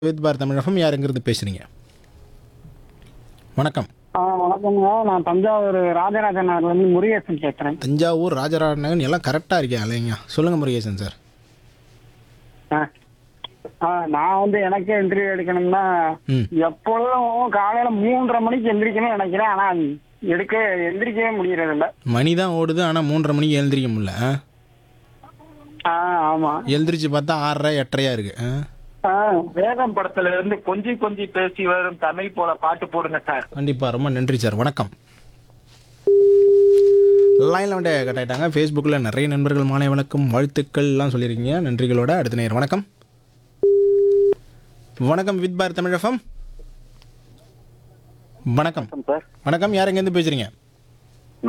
With பார் தமிழகம் யார் எங்கிருந்து பேசுறீங்க வணக்கம் ஆ வணக்கங்க நான் தஞ்சாவூர் ராஜராஜ நகர்லேருந்து முருகேசன் பேசுகிறேன் தஞ்சாவூர் ராஜராஜ நகர் எல்லாம் கரெக்டாக இருக்கேன் இல்லைங்க சொல்லுங்க முருகேசன் சார் ஆ ஆ நான் வந்து எனக்கே இன்டர்வியூ எடுக்கணும்னா ம் எப்பொழுதும் காலையில் மூன்றரை மணிக்கு எந்திரிக்கணும்னு நினைக்கிறேன் ஆனால் எடுக்க எந்திரிக்கவே முடியறதில்ல மணி தான் ஓடுது ஆனால் மூன்றரை மணிக்கு எழுந்திரிக்க முடியல ஆ? ஆ ஆமாம் எழுந்திரிச்சு பார்த்தா ஆறரை எட்டரையா இருக்கு ஆ? ஆ வேதம் படத்துல இருந்து கொஞ்சி கொஞ்சி பேசி வரும் தமிழ் போல பாட்டு போடுங்க சார் கண்டிப்பா ரொம்ப நன்றி சார் வணக்கம் லைனில் வந்து கட் ஆயிட்டாங்க ஃபேஸ்புக்கில் நிறைய நண்பர்கள் மாலை வணக்கம் வாழ்த்துக்கள்லாம் சொல்லியிருக்கீங்க நன்றிகளோட அடுத்த நேரம் வணக்கம் வணக்கம் வித் பார் தமிழகம் வணக்கம் சார் வணக்கம் யார் எங்கேருந்து பேசுறீங்க